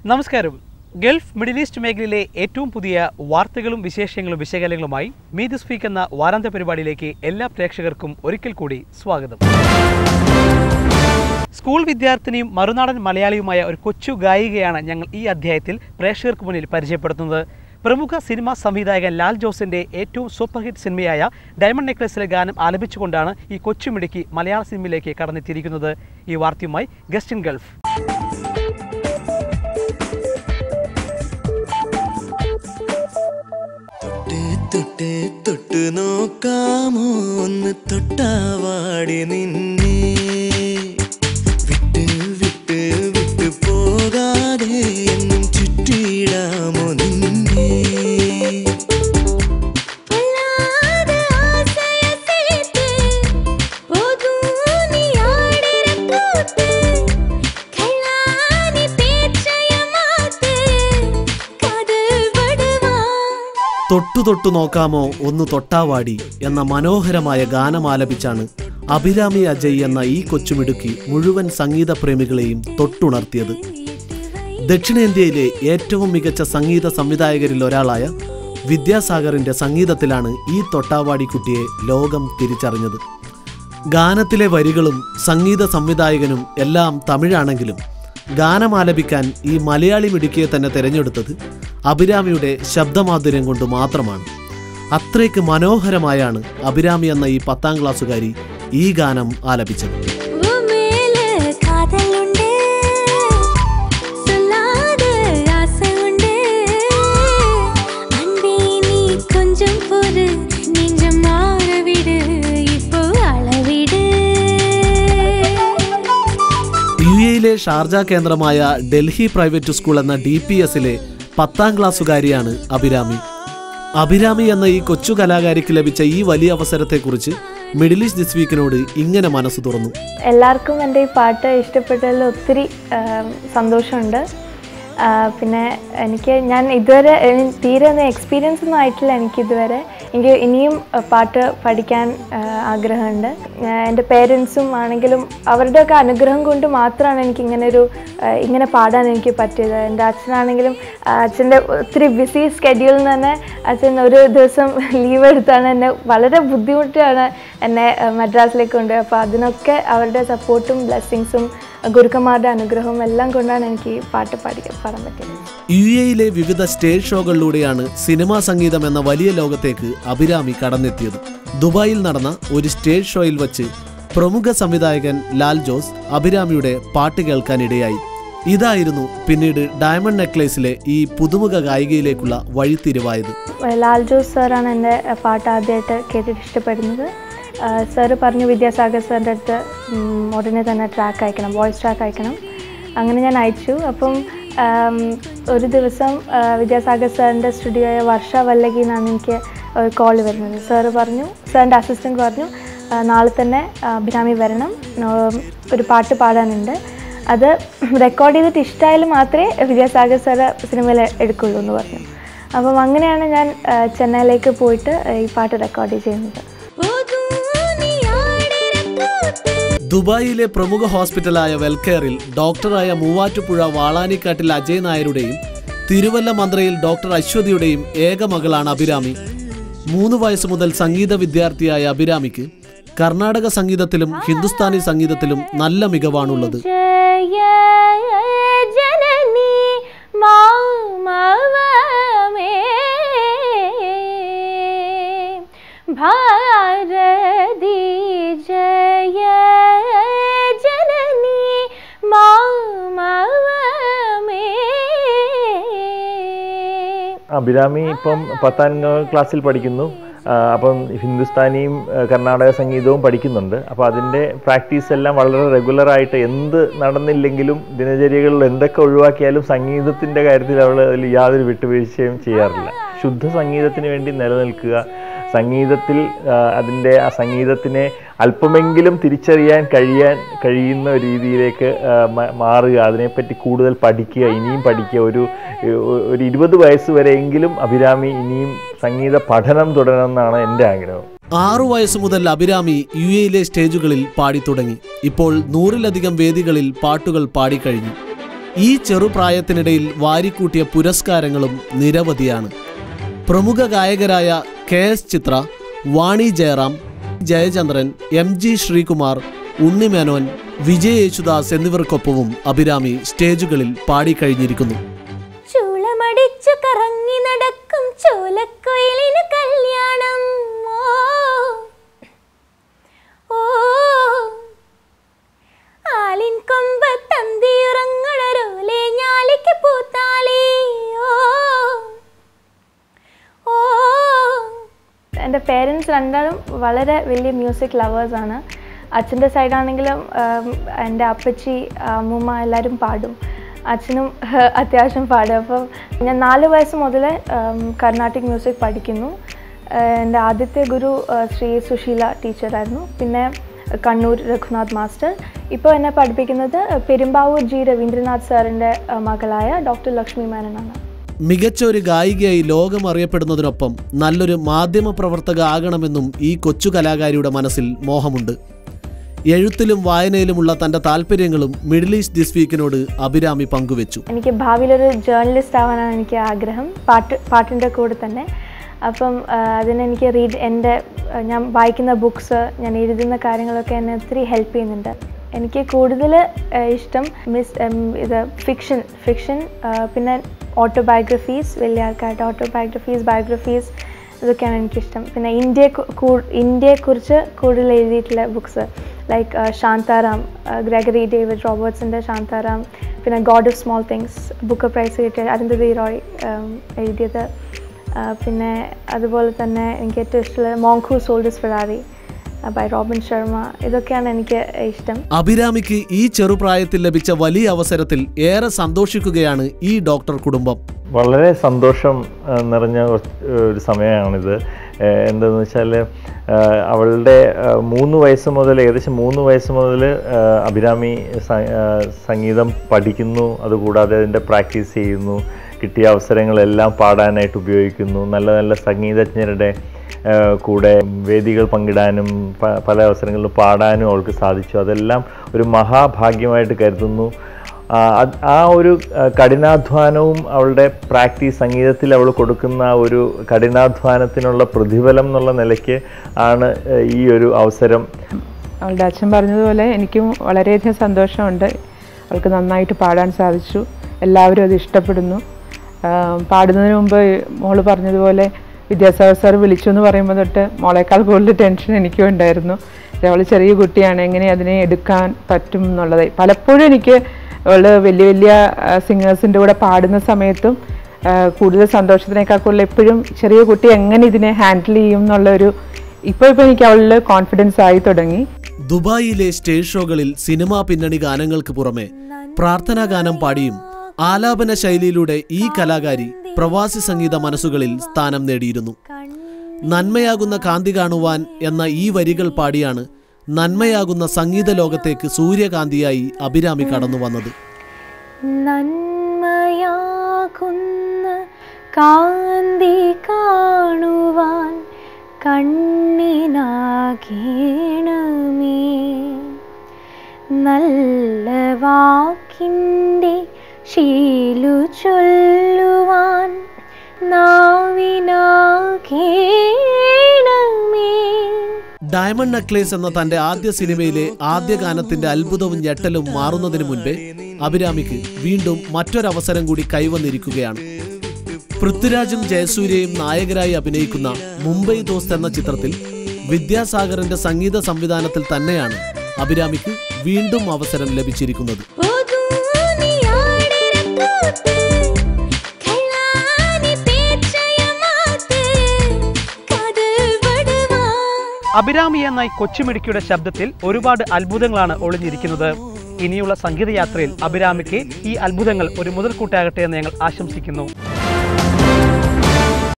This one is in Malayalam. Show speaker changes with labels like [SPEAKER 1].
[SPEAKER 1] നമസ്കാരം ഗൾഫ് മിഡിൽ ഈസ്റ്റ് മേഖലയിലെ ഏറ്റവും പുതിയ വാർത്തകളും വിശേഷങ്ങളും വിശകലനങ്ങളുമായി മീത് സ്പീക്ക് എന്ന വാരാന്ത്യ പരിപാടിയിലേക്ക് എല്ലാ പ്രേക്ഷകർക്കും ഒരിക്കൽ കൂടി സ്വാഗതം സ്കൂൾ വിദ്യാർത്ഥിനിയും മറുനാടൻ മലയാളിയുമായ ഒരു കൊച്ചു ഗായികയാണ് ഞങ്ങൾ ഈ അധ്യായത്തിൽ പ്രേക്ഷകർക്ക് മുന്നിൽ പരിചയപ്പെടുത്തുന്നത് പ്രമുഖ സിനിമാ സംവിധായകൻ ലാൽ ജോസിന്റെ ഏറ്റവും സൂപ്പർ ഹിറ്റ് സിനിമയായ ഡയമണ്ട് നെക്ലസിലെ ഗാനം ആലപിച്ചുകൊണ്ടാണ് ഈ കൊച്ചുമിടുക്കി മലയാള സിനിമയിലേക്ക് കടന്നെത്തിയിരിക്കുന്നത് ഈ വാർത്തയുമായി ഗസ്റ്റിൻ ഗൾഫ്
[SPEAKER 2] തൊട്ട് തൊട്ട് തൊട്ട് നോക്കാമോ ഒന്ന് തൊട്ടാവാടി നിന്നെ വിട്ട് വിട്ട് വിട്ട് പോകാതെ എന്നും ചുറ്റിയിടാമോ നിന്നെ
[SPEAKER 3] பொல்லாத ஆசைய சேர்த்து போதும் நீ ஆடுற கூத்து கல்லாணி பேச்சைய மாத்து காதல் படுவா
[SPEAKER 4] തൊട്ടു തൊട്ടു നോക്കാമോ ഒന്ന് തൊട്ടാവാടി എന്ന മനോഹരമായ ഗാനമാലപിച്ചാണ് അഭിരാമി അജയ് എന്ന ഈ കൊച്ചുമിടുക്കി മുഴുവൻ സംഗീത പ്രേമികളെയും തൊട്ടുണർത്തിയത് ദക്ഷിണേന്ത്യയിലെ ഏറ്റവും മികച്ച സംഗീത സംവിധായകരിൽ ഒരാളായ വിദ്യാസാഗറിന്റെ സംഗീതത്തിലാണ് ഈ തൊട്ടാവാടി കുട്ടിയെ ലോകം തിരിച്ചറിഞ്ഞത് ഗാനത്തിലെ വരികളും സംഗീത സംവിധായകനും എല്ലാം തമിഴാണെങ്കിലും ഗാനമാലപിക്കാൻ ഈ മലയാളി മിടുക്കിയെ തന്നെ തിരഞ്ഞെടുത്തത് അഭിരാമിയുടെ ശബ്ദമാധുര്യം കൊണ്ട് മാത്രമാണ് അത്രയ്ക്ക് മനോഹരമായാണ് അഭിരാമി എന്ന ഈ പത്താം ക്ലാസ്സുകാരി ഈ ഗാനം ആലപിച്ചത്
[SPEAKER 3] உன் மேல காதல் உண்டு சொல்லாத ஆசை உண்டு அன்பே நீ கொஞ்சம் பொறு நெஞ்சம் மாற விடு இப்போ அளவிடு
[SPEAKER 4] യു എയിലെ ഷാർജ കേന്ദ്രമായ ഡൽഹി പ്രൈവറ്റ് സ്കൂൾ എന്ന ഡി പി എസിലെ പത്താം ക്ലാസ്സുകാരിയാണ് അഭിരാമി അഭിരാമി എന്ന ഈ കൊച്ചു കലാകാരിക്ക് ലഭിച്ച ഈ വലിയ അവസരത്തെക്കുറിച്ച് മിഡിൽ ഈസ്റ്റ് ദിസ് വീക്കിനോട് ഇങ്ങനെ മനസ്സ് തുറന്നു
[SPEAKER 5] എല്ലാവർക്കും എൻ്റെ ഈ പാട്ട് ഇഷ്ടപ്പെട്ടതിൽ ഒത്തിരി ആം, സന്തോഷമുണ്ട് ആ, പിന്നെ എനിക്ക് ഞാൻ ഇതുവരെ എനി- തീരെ ഒന്നും എക്സ്പീരിയൻസ് ഒന്നും ആയിട്ടില്ല എനിക്ക് ഇതുവരെ എനിക്ക് ഇനിയും ആ, പാട്ട് പഠിക്കാൻ ആ, ആഗ്രഹമുണ്ട് ഞാൻ- എൻ്റെ പേരൻസും ആണെങ്കിലും അവരുടെയൊക്കെ അനുഗ്രഹം കൊണ്ട് മാത്രമാണ് എനിക്ക് ഇങ്ങനെ ഒരു ആ, ഇങ്ങനെ പാടാൻ എനിക്ക് പറ്റിയത് എൻ്റെ അച്ഛനാണെങ്കിലും ആ, അച്ഛൻ്റെ ഒത്തിരി ബിസി സ്കെഡ്യൂളിൽ നിന്ന് തന്നെ അച്ഛൻ ഒരു ദിവസം ലീവ് എടുത്താണ് എന്നെ വളരെ ബുദ്ധിമുട്ടാണ് എന്നെ ആ, മദ്രാസിലേക്ക് കൊണ്ടുപോയത് അപ്പോൾ അതിനൊക്കെ അവരുടെ സപ്പോർട്ടും ബ്ലെസ്സിങ്സും ഗുരുക്കന്മാരുടെ അനുഗ്രഹവും എല്ലാം കൊണ്ടാണ് എനിക്ക് ഈ പാട്ട് പാടി പാടാൻ പറ്റിയത്
[SPEAKER 4] യു എയിലെ വിവിധ സ്റ്റേജ് ഷോകളിലൂടെയാണ് സിനിമാ സംഗീതം എന്ന വലിയ ലോകത്തേക്ക് അഭിരാമി കടന്നെത്തിയത് ദുബായിൽ നടന്ന ഒരു സ്റ്റേജ് ഷോയിൽ വച്ച് പ്രമുഖ സംവിധായകൻ ലാൽ ജോസ് അഭിരാമിയുടെ പാട്ട് കേൾക്കാനിടയായി ഇതായിരുന്നു പിന്നീട് ഡയമണ്ട് നെക്ലേസിലെ ഈ പുതുമുഖ ഗായികയിലേക്കുള്ള വഴിത്തിരിവായത്
[SPEAKER 5] ലാൽ ജോസ് സാറാണ് എൻ്റെ പാട്ട് ആദ്യമായിട്ട് കേട്ടിട്ട് ഇഷ്ടപ്പെടുന്നത് സാറ് പറഞ്ഞു വിദ്യാസാഗർ സാറിൻ്റെ അടുത്ത് ഉം, ഉടനെ തന്നെ ട്രാക്ക് അയക്കണം വോയിസ് ട്രാക്ക് അയക്കണം അങ്ങനെ ഞാൻ അയച്ചു അപ്പം ആം, ഒരു ദിവസം ആ, വിദ്യാസാഗർ സാറിൻ്റെ സ്റ്റുഡിയോയ വർഷ വല്ലകി എന്നാണ് എനിക്ക് ഒരു കോൾ വരുന്നത് സാറ് പറഞ്ഞു സാറിൻ്റെ അസിസ്റ്റൻറ്റ് പറഞ്ഞു ആ, നാളെ തന്നെ ആ, അഭിരാമി വരണം ഉം, ഒരു പാട്ട് പാടാനുണ്ട് അത് റെക്കോർഡ് ചെയ്തിട്ട് ഇഷ്ടമായാലും മാത്രമേ വിദ്യാസാഗർ സാറ് സിനിമയിൽ എടുക്കുള്ളൂ എന്ന് പറഞ്ഞു അപ്പം അങ്ങനെയാണ് ഞാൻ ആ, ചെന്നൈയിലേക്ക് പോയിട്ട് ഈ പാട്ട് റെക്കോർഡ് ചെയ്യുന്നത്
[SPEAKER 3] போதும் நீ ஆடுற கூத்து
[SPEAKER 4] ദുബായിലെ പ്രമുഖ ഹോസ്പിറ്റലായ വെൽകെയറിൽ ഡോക്ടറായ മൂവാറ്റുപുഴ വാളാനിക്കാട്ടിൽ അജയ് നായരുടെയും തിരുവല്ല മന്ത്രയിൽ ഡോക്ടർ അശ്വതിയുടെയും ഏക മകളാണ് അഭിരാമി മൂന്ന് വയസ്സ് മുതൽ സംഗീത വിദ്യാർത്ഥിയായ അഭിരാമിക്ക് കർണാടക സംഗീതത്തിലും ഹിന്ദുസ്ഥാനി സംഗീതത്തിലും നല്ല മികവാണുള്ളത്
[SPEAKER 5] ജയ ജനനി മാമവമേ ഭാരതി ജയ ജനനി മാമവമേ
[SPEAKER 6] അഭിരാമി ഇപ്പം പത്താം ക്ലാസ്സിൽ പഠിക്കുന്നു ആ, അപ്പം ഹിന്ദുസ്ഥാനിയും ആ, കർണാടക സംഗീതവും പഠിക്കുന്നുണ്ട് അപ്പോൾ അതിൻ്റെ പ്രാക്ടീസ് എല്ലാം വളരെ റെഗുലറായിട്ട് എന്ത് നടന്നില്ലെങ്കിലും ദിനചര്യകളിൽ എന്തൊക്കെ ഒഴിവാക്കിയാലും സംഗീതത്തിൻ്റെ കാര്യത്തിൽ അവൾ അതിൽ യാതൊരു വിട്ടുവീഴ്ചയും ചെയ്യാറില്ല ശുദ്ധ സംഗീതത്തിന് വേണ്ടി നിലനിൽക്കുക സംഗീതത്തിൽ ആ, അതിൻ്റെ ആ സംഗീതത്തിനെ അല്പമെങ്കിലും തിരിച്ചറിയാൻ കഴിയാൻ കഴിയുന്ന രീതിയിലേക്ക് ആ, മ- മാറുക അതിനെപ്പറ്റി കൂടുതൽ പഠിക്കുക ഇനിയും പഠിക്കുക ഒരു ഒരു ഇരുപത് വയസ്സ് വരെയെങ്കിലും അഭിരാമി ഇനിയും സംഗീത പഠനം തുടരണമെന്നാണ് എൻ്റെ ആഗ്രഹം
[SPEAKER 4] ആറു വയസ്സ് മുതൽ അഭിരാമി യു എയിലെ സ്റ്റേജുകളിൽ പാടിത്തുടങ്ങി ഇപ്പോൾ നൂറിലധികം വേദികളിൽ പാട്ടുകൾ പാടിക്കഴിഞ്ഞു ഈ ചെറുപ്രായത്തിനിടയിൽ വാരിക്കൂട്ടിയ പുരസ്കാരങ്ങളും നിരവധിയാണ് പ്രമുഖ ഗായകരായ K S Chithra Vani Jayaram Jayachandran M G Sreekumar Unni Menon Vijay Yesudas എന്നിവർക്കൊപ്പവും അഭിരാമി സ്റ്റേജുകളിൽ പാടിക്കഴിഞ്ഞിരിക്കുന്നു
[SPEAKER 3] ചൂളമടിച്ചു കറങ്ങി നടക്കും ചോലക്കൊയിലിന് കല്യാണം ഓ ഓ ആലിൻ കൊമ്പത്തന്തിയുറങ്ങുളരോലെ ഞാലിക്ക് പൂത്താലി ഓ ഓ
[SPEAKER 5] എൻ്റെ പേരൻസ് രണ്ടാളും വളരെ വലിയ മ്യൂസിക് ലവേഴ്സാണ് അച്ഛൻ്റെ സൈഡാണെങ്കിലും എൻ്റെ അപ്പച്ചി അമ്മൂമ്മ എല്ലാവരും പാടും അച്ഛനും അത്യാവശ്യം പാടും അപ്പം ഞാൻ നാല് വയസ്സ് മുതൽ കർണാട്ടിക് മ്യൂസിക് പഠിക്കുന്നു ആഹ് എൻ്റെ ആദ്യത്തെ ഗുരു ആഹ് ശ്രീ സുശീല ടീച്ചറായിരുന്നു പിന്നെ കണ്ണൂർ രഘുനാഥ് മാസ്റ്റർ ഇപ്പോൾ എന്നെ പഠിപ്പിക്കുന്നത് പെരുമ്പാവൂർ ജി രവീന്ദ്രനാഥ് സാറിൻ്റെ ആഹ് മകളായ ഡോക്ടർ ലക്ഷ്മി മേനനാണ്
[SPEAKER 4] മികച്ച ഒരു ഗായികയായി ലോകം അറിയപ്പെടുന്നതിനൊപ്പം നല്ലൊരു മാധ്യമ പ്രവർത്തക ആകണമെന്നും ഈ കൊച്ചു കലാകാരിയുടെ മനസ്സിൽ മോഹമുണ്ട് എഴുത്തിലും വായനയിലുമുള്ള തൻ്റെ താല്പര്യങ്ങളും മിഡിൽ ഈസ്റ്റ് ദിസ് വീക്കിനോട് അഭിരാമി പങ്കുവച്ചു
[SPEAKER 5] എനിക്ക് ഭാവിയിലൊരു ജേർണലിസ്റ്റ് ആവാനാണ് എനിക്ക് ആഗ്രഹം പാട്ട് പാട്ടിൻ്റെ കൂടെ തന്നെ അപ്പം ആ, അതിനെനിക്ക് റീഡ് എൻ്റെ ആ, ഞാൻ വായിക്കുന്ന ബുക്സ് ഞാൻ എഴുതുന്ന കാര്യങ്ങളൊക്കെ എന്നെ ഒത്തിരി ഹെൽപ്പ് ചെയ്യുന്നുണ്ട് എനിക്ക് കൂടുതൽ ഇഷ്ടം മിസ് ഉം, ഇത് ഫിക്ഷൻ ഫിക്ഷൻ പിന്നെ ഓട്ടോബയോഗ്രഫീസ് വലിയ ആൾക്കാരുടെ ഓട്ടോബയോഗ്രഫീസ് ബയോഗ്രഫീസ് ഇതൊക്കെയാണ് എനിക്കിഷ്ടം പിന്നെ ഇന്ത്യയെ കു- കൂ- ഇന്ത്യയെക്കുറിച്ച് കൂടുതൽ എഴുതിയിട്ടുള്ള books like Shantaram Gregory David റോബർട്സിൻ്റെ ശാന്താറാം പിന്നെ God of small things Booker prize കിട്ടിയ അരുന്ധതി റോയ് ഉം, എഴുതിയത് ആ, പിന്നെ അതുപോലെ തന്നെ എനിക്ക് ഏറ്റവും ഇഷ്ടമുള്ളത് monk sold his Ferrari by Robin Sharma ഇതൊക്കെയാണ് എനിക്ക് ഇഷ്ടം
[SPEAKER 4] അഭിരാമിക്ക് ഈ ചെറുപ്രായത്തിൽ ലഭിച്ച വലിയ അവസരത്തിൽ ഏറെ സന്തോഷിക്കുകയാണ് ഈ ഡോക്ടർ കുടുംബം
[SPEAKER 6] വളരെ സന്തോഷം ആ, നിറഞ്ഞ ഒരു- ഒരു സമയമാണിത് ഏ, എന്തെന്ന് വെച്ചാൽ അവളുടെ ആ, മൂന്ന് വയസ്സ് മുതൽ ഏകദേശം മൂന്ന് വയസ്സ് മുതൽ ആ, അഭിരാമി സ- ആ, സംഗീതം പഠിക്കുന്നു അതുകൂടാതെ അതിൻ്റെ പ്രാക്ടീസ് ചെയ്യുന്നു കിട്ടിയ അവസരങ്ങളെല്ലാം പാടാനായിട്ട് ഉപയോഗിക്കുന്നു നല്ല നല്ല സംഗീതജ്ഞരുടെ ആ, കൂടെ വേദികൾ പങ്കിടാനും പ- പല അവസരങ്ങളിലും പാടാനും അവൾക്ക് സാധിച്ചു അതെല്ലാം ഒരു മഹാഭാഗ്യമായിട്ട് കരുതുന്നു ആ, അത് ആ ഒരു ആ, കഠിനാധ്വാനവും അവളുടെ പ്രാക്ടീസ് സംഗീതത്തിൽ അവൾ കൊടുക്കുന്ന ആ ഒരു കഠിനാധ്വാനത്തിനുള്ള പ്രതിഫലം എന്നുള്ള നിലയ്ക്ക് ആണ് ആ, ഈ ഒരു അവസരം
[SPEAKER 7] അവളുടെ അച്ഛൻ പറഞ്ഞതുപോലെ എനിക്കും വളരെയധികം സന്തോഷമുണ്ട് അവൾക്ക് നന്നായിട്ട് പാടാൻ സാധിച്ചു എല്ലാവരും അത് ഇഷ്ടപ്പെടുന്നു ആ, പാടുന്നതിന് മുമ്പ് മോള് പറഞ്ഞതുപോലെ വിദ്യാസാഗർ സാർ വിളിച്ചു എന്ന് പറയുമ്പോൾ തൊട്ട് മോളേക്കാൾ കൂടുതൽ ടെൻഷൻ എനിക്കും ഉണ്ടായിരുന്നു അവൾ ചെറിയ കുട്ടിയാണ് എങ്ങനെ അതിനെ എടുക്കാൻ പറ്റും എന്നുള്ളത് പലപ്പോഴും എനിക്ക് അവള് വലിയ വലിയ സിംഗേഴ്സിൻ്റെ കൂടെ പാടുന്ന സമയത്തും ആ, കൂടുതൽ സന്തോഷത്തിനേക്കാൾ കൂടുതൽ എപ്പോഴും ചെറിയ കുട്ടി എങ്ങനെ ഇതിനെ ഹാൻഡിൽ ചെയ്യും എന്നുള്ള ഒരു ഇപ്പോൾ ഇപ്പോൾ എനിക്ക് അവളിൽ കോൺഫിഡൻസ് ആയി തുടങ്ങി
[SPEAKER 4] ദുബായിലെ സ്റ്റേജ് ഷോകളിൽ സിനിമാ പിന്നണി ഗാനങ്ങൾക്ക് പുറമെ പ്രാർത്ഥനാ ഗാനം പാടിയും ആലാപന ശൈലിയിലൂടെ ഈ കലാകാരി പ്രവാസി സംഗീത മനസ്സുകളിൽ സ്ഥാനം നേടിയിരുന്നു നന്മയാകുന്ന കാന്തി കാണുവാൻ എന്ന ഈ വരികൾ പാടിയാണ് നന്മയാകുന്ന സംഗീത ലോകത്തേക്ക് സൂര്യകാന്തിയായി അഭിരാമി കടന്നു വന്നത്
[SPEAKER 3] നന്മയാകുന്ന കാന്തി കാണുവാൻ കണ്ണിനാകേണമേ നല്ല വാക്കിൻ്റെ ശീലു ചൊല്ലുവാൻ നാവിനാകേണമേ
[SPEAKER 4] ഡയമണ്ട് നെക്ലേസ് എന്ന തന്റെ ആദ്യ സിനിമയിലെ ആദ്യ ഗാനത്തിന്റെ അത്ഭുതവും ഞെട്ടലും മാറുന്നതിന് മുൻപേ അഭിരാമിക്ക് വീണ്ടും മറ്റൊരവസരം കൂടി കൈവന്നിരിക്കുകയാണ് പൃഥ്വിരാജും ജയസൂര്യയും നായകരായി അഭിനയിക്കുന്ന മുംബൈ ദോസ്ത് എന്ന ചിത്രത്തിൽ വിദ്യാസാഗറിന്റെ സംഗീത സംവിധാനത്തിൽ തന്നെയാണ് അഭിരാമിക്ക് വീണ്ടും അവസരം ലഭിച്ചിരിക്കുന്നത്
[SPEAKER 3] ഓ ദുനിയാടെ രക്കൂട്ട് കള്ളാനി പേച്ചയമാത്ത് കടൽ വടുവാ
[SPEAKER 1] അഭിരാമി എന്ന ഈ കൊച്ചുമിടുക്കിയുടെ ശബ്ദത്തിൽ ഒരുപാട് അത്ഭുതങ്ങളാണ് ഒളിഞ്ഞിരിക്കുന്നത് ഇനിയുള്ള സംഗീതയാത്രയിൽ അഭിരാമിക്ക് ഈ അത്ഭുതങ്ങൾ ഒരു മുതൽക്കൂട്ടാകട്ടെ എന്ന് ഞങ്ങൾ ആശംസിക്കുന്നു